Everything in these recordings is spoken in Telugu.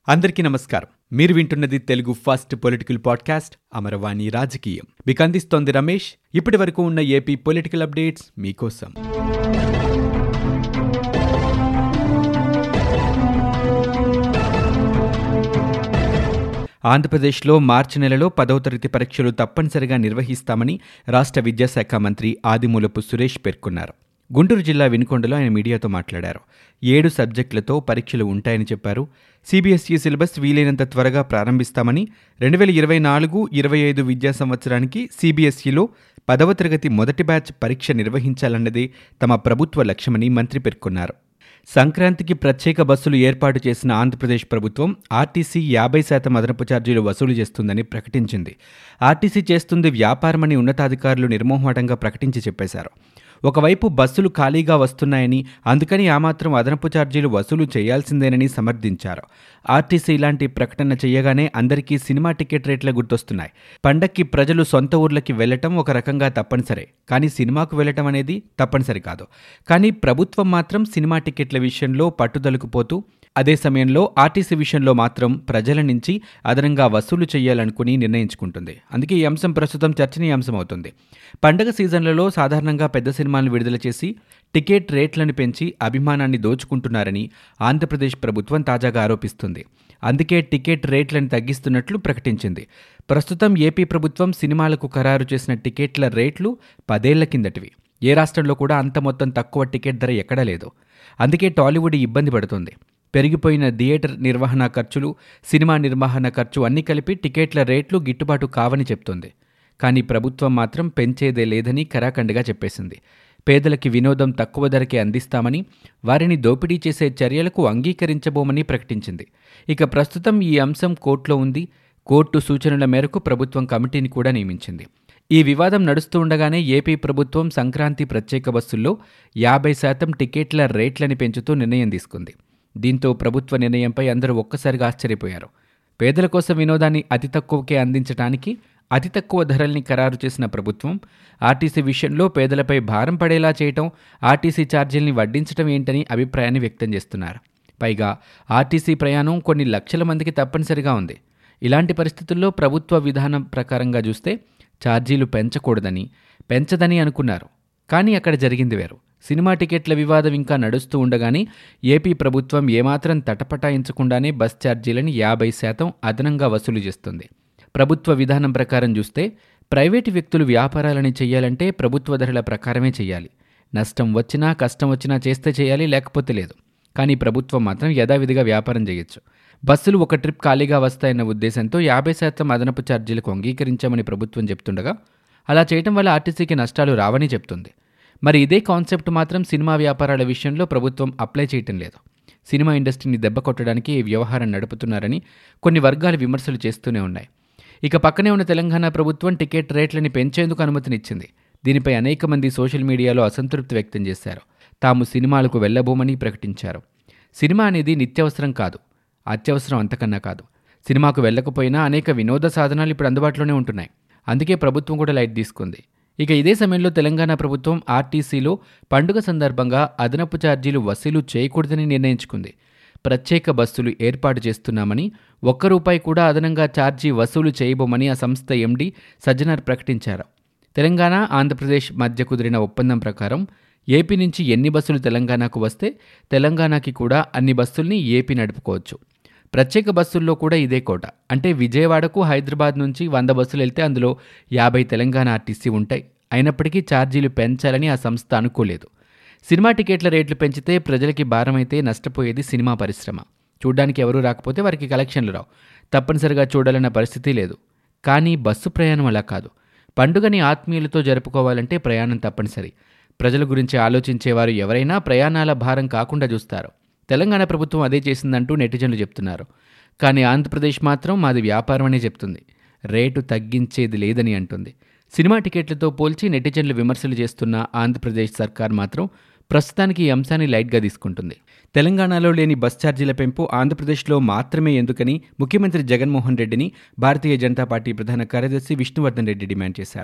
అందరికీ నమస్కారం మీరు వింటున్నది Telugu first political podcast Amaravani రాజకీయం మీకు అందిస్తోంది రమేష్ ఇప్పటి వరకు ఉన్న ఏపీ పొలిటికల్ అప్డేట్స్ మీకోసం ఆంధ్రప్రదేశ్లో మార్చి నెలలో పదవ తరగతి పరీక్షలు తప్పనిసరిగా నిర్వహిస్తామని రాష్ట్ర విద్యాశాఖ మంత్రి ఆదిమూలపు సురేష్ పేర్కొన్నారు గుంటూరు జిల్లా వినుకొండలో ఆయన మీడియాతో మాట్లాడారు ఏడు సబ్జెక్టులతో పరీక్షలు ఉంటాయని చెప్పారు సిబిఎస్ఈ సిలబస్ వీలైనంత త్వరగా ప్రారంభిస్తామని రెండు వేల ఇరవై నాలుగు ఇరవై ఐదు విద్యా సంవత్సరానికి సిబిఎస్ఈలో పదవ తరగతి మొదటి బ్యాచ్ పరీక్ష నిర్వహించాలన్నదే తమ ప్రభుత్వ లక్ష్యమని మంత్రి పేర్కొన్నారు సంక్రాంతికి ప్రత్యేక బస్సులు ఏర్పాటు చేసిన ఆంధ్రప్రదేశ్ ప్రభుత్వం ఆర్టీసీ యాభై శాతం అదనపు ఛార్జీలు వసూలు చేస్తుందని ప్రకటించింది ఆర్టీసీ చేస్తుంది వ్యాపారమని ఉన్నతాధికారులు నిర్మోహమాటంగా ప్రకటించి చెప్పేశారు ఒకవైపు బస్సులు ఖాళీగా వస్తున్నాయని అందుకని ఆ మాత్రం అదనపు ఛార్జీలు వసూలు చేయాల్సిందేనని సమర్థించారు ఆర్టీసీ ఇలాంటి ప్రకటన చేయగానే అందరికీ సినిమా టికెట్ రేట్లే గుర్తొస్తున్నాయి పండక్కి ప్రజలు సొంత ఊర్లకి వెళ్లటం ఒక రకంగా తప్పనిసరే కానీ సినిమాకు వెళ్లటం అనేది తప్పనిసరి కాదు కానీ ప్రభుత్వం మాత్రం సినిమా టికెట్ల విషయంలో పట్టుదలకు పోతూ అదే సమయంలో ఆర్టీసీ విషయంలో మాత్రం ప్రజల నుంచి అదనంగా వసూలు చేయాలనుకుని నిర్ణయించుకుంటుంది అందుకే ఈ అంశం ప్రస్తుతం చర్చనీయాంశం అవుతుంది పండగ సీజన్లలో సాధారణంగా పెద్ద సినిమాలను విడుదల చేసి టికెట్ రేట్లను పెంచి అభిమానాన్ని దోచుకుంటున్నారని ఆంధ్రప్రదేశ్ ప్రభుత్వం తాజాగా ఆరోపిస్తుంది అందుకే టికెట్ రేట్లను తగ్గిస్తున్నట్లు ప్రకటించింది ప్రస్తుతం ఏపీ ప్రభుత్వం సినిమాలకు ఖరారు చేసిన టికెట్ల రేట్లు పదేళ్ల కిందటివి ఏ రాష్ట్రంలో కూడా అంత మొత్తం తక్కువ టికెట్ ధర ఎక్కడా లేదు అందుకే టాలీవుడ్ ఇబ్బంది పడుతుంది పెరిగిపోయిన థియేటర్ నిర్వహణ ఖర్చులు సినిమా నిర్వహణ ఖర్చు అన్నీ కలిపి టికెట్ల రేట్లు గిట్టుబాటు కావని చెప్తోంది కానీ ప్రభుత్వం మాత్రం పెంచేదే లేదని కరాఖండిగా చెప్పేసింది పేదలకి వినోదం తక్కువ ధరకే అందిస్తామని వారిని దోపిడీ చేసే చర్యలకు అంగీకరించబోమని ప్రకటించింది ఇక ప్రస్తుతం ఈ అంశం కోర్టులో ఉంది కోర్టు సూచనల మేరకు ప్రభుత్వం కమిటీని కూడా నియమించింది ఈ వివాదం నడుస్తూ ఉండగానే ఏపీ ప్రభుత్వం సంక్రాంతి ప్రత్యేక బస్సుల్లో యాభై శాతం టికెట్ల రేట్లని పెంచుతూ నిర్ణయం తీసుకుంది దీంతో ప్రభుత్వ నిర్ణయంపై అందరూ ఒక్కసారిగా ఆశ్చర్యపోయారు పేదల కోసం వినోదాన్ని అతి తక్కువకే అందించడానికి అతి తక్కువ ధరల్ని ఖరారు చేసిన ప్రభుత్వం ఆర్టీసీ విషయంలో పేదలపై భారం పడేలా చేయటం ఆర్టీసీ ఛార్జీల్ని వడ్డించడం ఏంటని అభిప్రాయాన్ని వ్యక్తం చేస్తున్నారు పైగా ఆర్టీసీ ప్రయాణం కొన్ని లక్షల మందికి తప్పనిసరిగా ఉంది ఇలాంటి పరిస్థితుల్లో ప్రభుత్వ విధానం ప్రకారంగా చూస్తే ఛార్జీలు పెంచకూడదని పెంచదని అనుకున్నారు కానీ అక్కడ జరిగింది వేరు సినిమా టికెట్ల వివాదం ఇంకా నడుస్తూ ఉండగానే ఏపీ ప్రభుత్వం ఏమాత్రం తటపటాయించకుండానే బస్ ఛార్జీలని యాభై శాతం అదనంగా వసూలు చేస్తుంది ప్రభుత్వ విధానం ప్రకారం చూస్తే ప్రైవేటు వ్యక్తులు వ్యాపారాలని చేయాలంటే ప్రభుత్వ ధరల ప్రకారమే చేయాలి నష్టం వచ్చినా కష్టం వచ్చినా చేస్తే చేయాలి లేకపోతే లేదు కానీ ప్రభుత్వం మాత్రం యథావిధిగా వ్యాపారం చేయొచ్చు బస్సులు ఒక ట్రిప్ ఖాళీగా వస్తాయన్న ఉద్దేశంతో యాభై శాతం అదనపు ఛార్జీలకు అంగీకరించామని ప్రభుత్వం చెప్తుండగా అలా చేయటం వల్ల ఆర్టీసీకి నష్టాలు రావని చెప్తుంది మరి ఇదే కాన్సెప్ట్ మాత్రం సినిమా వ్యాపారాల విషయంలో ప్రభుత్వం అప్లై చేయటం లేదు సినిమా ఇండస్ట్రీని దెబ్బ కొట్టడానికి ఈ వ్యవహారం నడుపుతున్నారని కొన్ని వర్గాలు విమర్శలు చేస్తూనే ఉన్నాయి ఇక పక్కనే ఉన్న తెలంగాణ ప్రభుత్వం టికెట్ రేట్లని పెంచేందుకు అనుమతినిచ్చింది దీనిపై అనేక మంది సోషల్ మీడియాలో అసంతృప్తి వ్యక్తం చేశారు తాము సినిమాలకు వెళ్లబోమని ప్రకటించారు సినిమా అనేది నిత్యావసరం కాదు అత్యవసరం అంతకన్నా కాదు సినిమాకు వెళ్ళకపోయినా అనేక వినోద సాధనాలు ఇప్పుడు అందుబాటులోనే ఉంటున్నాయి అందుకే ప్రభుత్వం కూడా లైట్ తీసుకుంది ఇక ఇదే సమయంలో తెలంగాణ ప్రభుత్వం ఆర్టీసీలో పండుగ సందర్భంగా అదనపు ఛార్జీలు వసూలు చేయకూడదని నిర్ణయించుకుంది ప్రత్యేక బస్సులు ఏర్పాటు చేస్తున్నామని ఒక్క రూపాయి కూడా అదనంగా ఛార్జీ వసూలు చేయబోమని ఆ సంస్థ ఎండీ సజ్జనార్ ప్రకటించారు తెలంగాణ ఆంధ్రప్రదేశ్ మధ్య కుదిరిన ఒప్పందం ప్రకారం ఏపీ నుంచి ఎన్ని బస్సులు తెలంగాణకు వస్తే తెలంగాణకి కూడా అన్ని బస్సుల్ని ఏపీ నడుపుకోవచ్చు ప్రత్యేక బస్సుల్లో కూడా ఇదే కోట అంటే విజయవాడకు హైదరాబాద్ నుంచి వంద బస్సులు వెళ్తే అందులో యాభై తెలంగాణ ఆర్టీసీ ఉంటాయి అయినప్పటికీ ఛార్జీలు పెంచాలని ఆ సంస్థ అనుకోలేదు సినిమా టికెట్ల రేట్లు పెంచితే ప్రజలకి భారమైతే నష్టపోయేది సినిమా పరిశ్రమ చూడ్డానికి ఎవరూ రాకపోతే వారికి కలెక్షన్లు రావు తప్పనిసరిగా చూడాలన్న పరిస్థితి లేదు కానీ బస్సు ప్రయాణం అలా కాదు పండుగని ఆత్మీయులతో జరుపుకోవాలంటే ప్రయాణం తప్పనిసరి ప్రజల గురించి ఆలోచించేవారు ఎవరైనా ప్రయాణాల భారం కాకుండా చూస్తారు తెలంగాణ ప్రభుత్వం అదే చేసిందంటూ నెటిజన్లు చెప్తున్నారు కానీ ఆంధ్రప్రదేశ్ మాత్రం మాది వ్యాపారం అనే చెప్తుంది రేటు తగ్గించేది లేదని అంటుంది సినిమా టికెట్లతో పోల్చి నెటిజన్లు విమర్శలు చేస్తున్న ఆంధ్రప్రదేశ్ సర్కార్ మాత్రం ప్రస్తుతానికి ఈ అంశాన్ని లైట్గా తీసుకుంటుంది తెలంగాణలో లేని బస్ ఛార్జీల పెంపు ఆంధ్రప్రదేశ్లో మాత్రమే ఎందుకని ముఖ్యమంత్రి జగన్మోహన్ రెడ్డిని భారతీయ జనతా పార్టీ ప్రధాన కార్యదర్శి విష్ణువర్ధన్ రెడ్డి డిమాండ్ చేశారు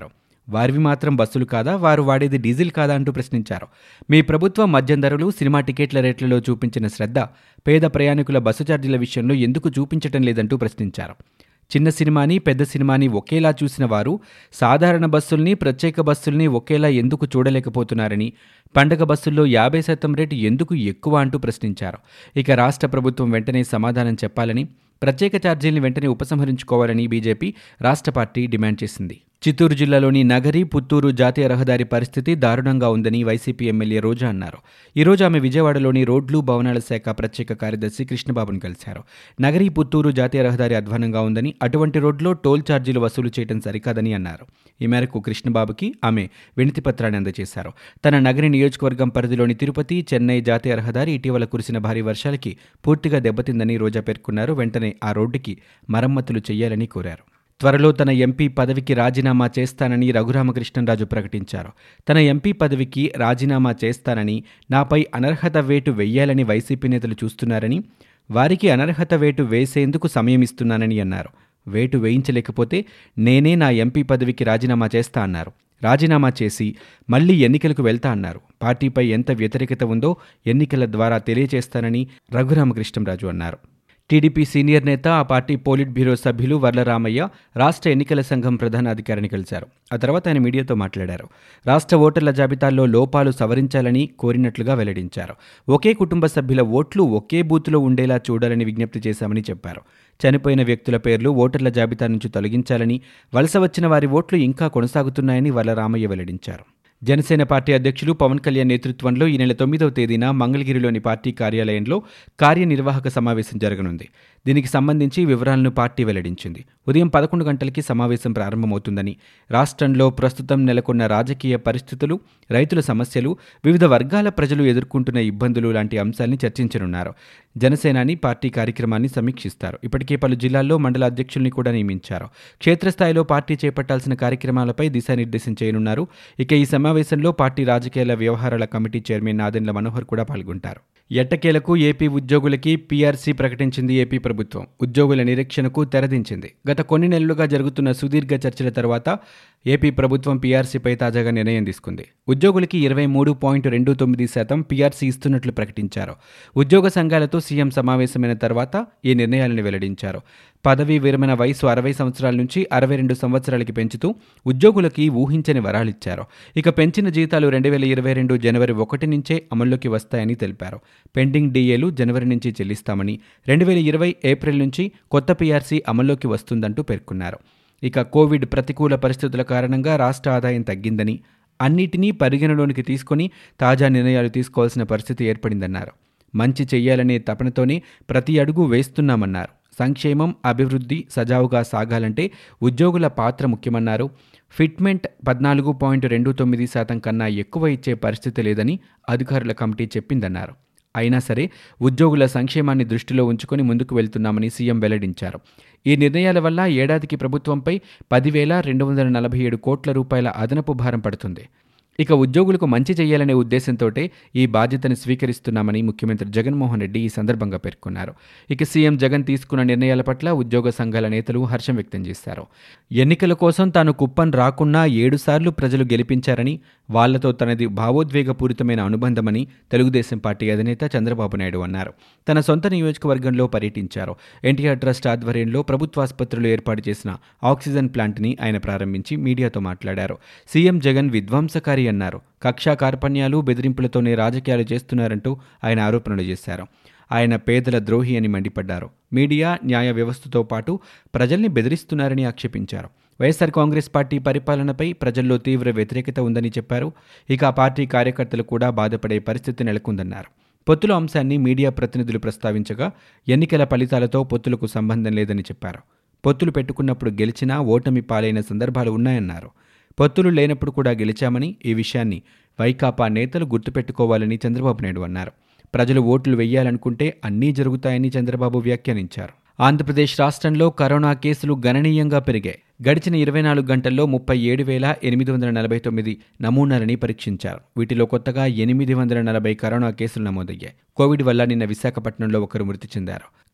వారివి మాత్రం బస్సులు కాదా వారు వాడేది డీజిల్ కాదా అంటూ ప్రశ్నించారు మీ ప్రభుత్వం మద్యం ధరలు సినిమా టికెట్ల రేట్లలో చూపించిన శ్రద్ధ పేద ప్రయాణికుల బస్సు ఛార్జీల విషయంలో ఎందుకు చూపించటం లేదంటూ ప్రశ్నించారు చిన్న సినిమాని పెద్ద సినిమాని ఒకేలా చూసిన వారు సాధారణ బస్సుల్ని ప్రత్యేక బస్సుల్ని ఒకేలా ఎందుకు చూడలేకపోతున్నారని పండగ బస్సుల్లో యాభై శాతం రేటు ఎందుకు ఎక్కువ అంటూ ప్రశ్నించారు ఇక రాష్ట్ర ప్రభుత్వం వెంటనే సమాధానం చెప్పాలని ప్రత్యేక ఛార్జీల్ని వెంటనే ఉపసంహరించుకోవాలని బీజేపీ రాష్ట్ర పార్టీ డిమాండ్ చేసింది చిత్తూరు జిల్లాలోని నగరి పుత్తూరు జాతీయ రహదారి పరిస్థితి దారుణంగా ఉందని వైసీపీ ఎమ్మెల్యే రోజా అన్నారు ఈరోజు ఆమె విజయవాడలోని రోడ్లు భవనాల శాఖ ప్రత్యేక కార్యదర్శి కృష్ణబాబును కలిశారు నగరి పుత్తూరు జాతీయ రహదారి అధ్వానంగా ఉందని అటువంటి రోడ్లో టోల్ ఛార్జీలు వసూలు చేయడం సరికాదని అన్నారు ఈ మేరకు కృష్ణబాబుకి ఆమె వినతి పత్రాన్ని అందజేశారు తన నగరి నియోజకవర్గం పరిధిలోని తిరుపతి చెన్నై జాతీయ రహదారి ఇటీవల కురిసిన భారీ వర్షాలకి పూర్తిగా దెబ్బతిందని రోజా పేర్కొన్నారు వెంటనే ఆ రోడ్డుకి మరమ్మతులు చేయాలని కోరారు త్వరలో తన ఎంపీ పదవికి రాజీనామా చేస్తానని రఘురామకృష్ణరాజు ప్రకటించారు తన ఎంపీ పదవికి రాజీనామా చేస్తానని నాపై అనర్హత వేటు వెయ్యాలని వైసీపీ నేతలు చూస్తున్నారని వారికి అనర్హత వేటు వేసేందుకు సమయం ఇస్తున్నానని అన్నారు వేటు వేయించలేకపోతే నేనే నా ఎంపీ పదవికి రాజీనామా చేస్తా అన్నారు రాజీనామా చేసి మళ్లీ ఎన్నికలకు వెళ్తా అన్నారు పార్టీపై ఎంత వ్యతిరేకత ఉందో ఎన్నికల ద్వారా తెలియజేస్తానని రఘురామకృష్ణరాజు అన్నారు టీడీపీ సీనియర్ నేత ఆ పార్టీ పోలిట్ బ్యూరో సభ్యులు వర్లరామయ్య రాష్ట్ర ఎన్నికల సంఘం ప్రధాన అధికారిని కలిశారు ఆ తర్వాత ఆయన మీడియాతో మాట్లాడారు రాష్ట్ర ఓటర్ల జాబితాల్లో లోపాలు సవరించాలని కోరినట్లుగా వెల్లడించారు ఒకే కుటుంబ సభ్యుల ఓట్లు ఒకే బూత్లో ఉండేలా చూడాలని విజ్ఞప్తి చేశామని చెప్పారు చనిపోయిన వ్యక్తుల పేర్లు ఓటర్ల జాబితా నుంచి తొలగించాలని వలస వచ్చిన వారి ఓట్లు ఇంకా కొనసాగుతున్నాయని వర్లరామయ్య వెల్లడించారు జనసేన పార్టీ అధ్యక్షులు పవన్ కళ్యాణ్ నేతృత్వంలో ఈ నెల తొమ్మిదవ తేదీన మంగళగిరిలోని పార్టీ కార్యాలయంలో కార్యనిర్వాహక సమావేశం జరగనుంది దీనికి సంబంధించి వివరాలను పార్టీ వెల్లడించింది ఉదయం పదకొండు గంటలకి సమావేశం ప్రారంభమవుతుందని రాష్ట్రంలో ప్రస్తుతం నెలకొన్న రాజకీయ పరిస్థితులు రైతుల సమస్యలు వివిధ వర్గాల ప్రజలు ఎదుర్కొంటున్న ఇబ్బందులు లాంటి అంశాల్ని చర్చించనున్నారు జనసేనాని పార్టీ కార్యక్రమాన్ని సమీక్షిస్తారు ఇప్పటికే పలు జిల్లాల్లో మండల అధ్యక్షుల్ని కూడా నియమించారు క్షేత్రస్థాయిలో పార్టీ చేపట్టాల్సిన కార్యక్రమాలపై దిశానిర్దేశం చేయనున్నారు ఇక ఈ సమావేశంలో పార్టీ రాజకీయాల వ్యవహారాల కమిటీ చైర్మన్ నాదెండ్ల మనోహర్ కూడా పాల్గొంటారు ఎట్టకేలకు ఏపీ ఉద్యోగులకి పీఆర్సీ ప్రకటించింది ఏపీ ప్రభుత్వం ఉద్యోగుల నిరీక్షణకు తెరదించింది గత కొన్ని నెలలుగా జరుగుతున్న సుదీర్ఘ చర్చల తర్వాత ఏపీ ప్రభుత్వం పీఆర్సీపై తాజాగా నిర్ణయం తీసుకుంది ఉద్యోగులకి ఇరవై మూడు పాయింట్ రెండు తొమ్మిది శాతం పీఆర్సీ ఇస్తున్నట్లు ప్రకటించారు ఉద్యోగ సంఘాలతో సీఎం సమావేశమైన తర్వాత ఈ నిర్ణయాలను వెల్లడించారు పదవీ విరమణ వయసు అరవై సంవత్సరాల నుంచి అరవై రెండు సంవత్సరాలకి పెంచుతూ ఉద్యోగులకి ఊహించని వరాలిచ్చారు ఇక పెంచిన జీతాలు రెండు వేల ఇరవై రెండు జనవరి ఒకటి నుంచే అమల్లోకి వస్తాయని తెలిపారు పెండింగ్ డీఏలు జనవరి నుంచి చెల్లిస్తామని రెండు వేల ఇరవై ఏప్రిల్ నుంచి కొత్త పీఆర్సీ అమల్లోకి వస్తుందంటూ పేర్కొన్నారు ఇక కోవిడ్ ప్రతికూల పరిస్థితుల కారణంగా రాష్ట్ర ఆదాయం తగ్గిందని అన్నిటినీ పరిగణలోనికి తీసుకొని తాజా నిర్ణయాలు తీసుకోవాల్సిన పరిస్థితి ఏర్పడిందన్నారు మంచి చెయ్యాలనే తపనతోనే ప్రతి అడుగు వేస్తున్నామన్నారు సంక్షేమం అభివృద్ధి సజావుగా సాగాలంటే ఉద్యోగుల పాత్ర ముఖ్యమన్నారు ఫిట్మెంట్ పద్నాలుగు పాయింట్ రెండు తొమ్మిది శాతం కన్నా ఎక్కువ ఇచ్చే పరిస్థితి లేదని అధికారుల కమిటీ చెప్పిందన్నారు అయినా సరే ఉద్యోగుల సంక్షేమాన్ని దృష్టిలో ఉంచుకొని ముందుకు వెళ్తున్నామని సీఎం వెల్లడించారు ఈ నిర్ణయాల వల్ల ఏడాదికి ప్రభుత్వంపై పదివేల రెండు వందల నలభై ఏడు కోట్ల రూపాయల అదనపు భారం పడుతుంది ఇక ఉద్యోగులకు మంచి చేయాలనే ఉద్దేశంతో ఈ బాధ్యతను స్వీకరిస్తున్నామని ముఖ్యమంత్రి జగన్మోహన్ రెడ్డి ఈ సందర్భంగా పేర్కొన్నారు ఇక సీఎం జగన్ తీసుకున్న నిర్ణయాల పట్ల ఉద్యోగ సంఘాల నేతలు హర్షం వ్యక్తం చేశారు ఎన్నికల కోసం తాను కుప్పం రాకున్నా ఏడుసార్లు ప్రజలు గెలిపించారని వాళ్లతో తనది భావోద్వేగపూరితమైన అనుబంధమని తెలుగుదేశం పార్టీ అధినేత చంద్రబాబు నాయుడు అన్నారు తన సొంత నియోజకవర్గంలో పర్యటించారు ఎన్టీఆర్ ట్రస్ట్ ఆధ్వర్యంలో ప్రభుత్వాసుపత్రులు ఏర్పాటు చేసిన ఆక్సిజన్ ప్లాంట్ని ఆయన ప్రారంభించి మీడియాతో మాట్లాడారు సీఎం జగన్ విధ్వంసకారి అన్నారు కక్షా కార్పణ్యాలు బెదిరింపులతోనే రాజకీయాలు చేస్తున్నారంటూ ఆయన ఆరోపణలు చేశారు ఆయన పేదల ద్రోహి అని మండిపడ్డారు మీడియా న్యాయ వ్యవస్థతో పాటు ప్రజల్ని బెదిరిస్తున్నారని ఆక్షేపించారు వైఎస్సార్ కాంగ్రెస్ పార్టీ పరిపాలనపై ప్రజల్లో తీవ్ర వ్యతిరేకత ఉందని చెప్పారు ఇక ఆ పార్టీ కార్యకర్తలు కూడా బాధపడే పరిస్థితి నెలకొందన్నారు పొత్తుల అంశాన్ని మీడియా ప్రతినిధులు ప్రస్తావించగా ఎన్నికల ఫలితాలతో పొత్తులకు సంబంధం లేదని చెప్పారు పొత్తులు పెట్టుకున్నప్పుడు గెలిచినా ఓటమి పాలైన సందర్భాలు ఉన్నాయన్నారు పొత్తులు లేనప్పుడు కూడా గెలిచామని ఈ విషయాన్ని వైకాపా నేతలు గుర్తుపెట్టుకోవాలని చంద్రబాబు నాయుడు అన్నారు ప్రజలు ఓట్లు వెయ్యాలనుకుంటే అన్నీ జరుగుతాయని చంద్రబాబు వ్యాఖ్యానించారు ఆంధ్రప్రదేశ్ రాష్ట్రంలో కరోనా కేసులు గణనీయంగా పెరిగాయి గడిచిన ఇరవై నాలుగు గంటల్లో ముప్పై ఏడు వేల ఎనిమిది వందల నలభై తొమ్మిది నమూనాలని పరీక్షించారు వీటిలో కొత్తగా ఎనిమిది వందల నలభై కరోనా కేసులు నమోదయ్యాయి కోవిడ్ వల్ల నిన్న విశాఖపట్నంలో ఒకరు మృతి చెందారు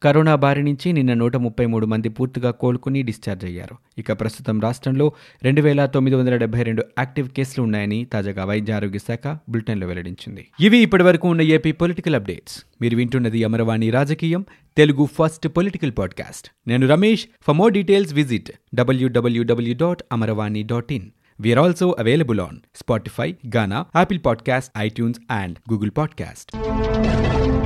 కరోనా బారి నుంచి నిన్న నూట ముప్పై మూడు మంది పూర్తిగా కోలుకుని డిశ్చార్జ్ అయ్యారు ఇక ప్రస్తుతం రాష్ట్రంలో రెండు వేల తొమ్మిది వందల డెబ్బై రెండు యాక్టివ్ కేసులు ఉన్నాయని తాజాగా వైద్య ఆరోగ్య శాఖ బులెటిన్లో వెల్లడించింది ఇవి ఇప్పటివరకు ఉన్న ఏపీ పొలిటికల్ అప్డేట్స్ మీరు వింటున్నది అమరవాణి రాజకీయం తెలుగు ఫస్ట్ పొలిటికల్ పాడ్కాస్ట్ నేను Ramesh for more details visit WWW dot Amaravani dot in We are also available on Spotify, Ghana, Apple Podcast, iTunes, and Google Podcast.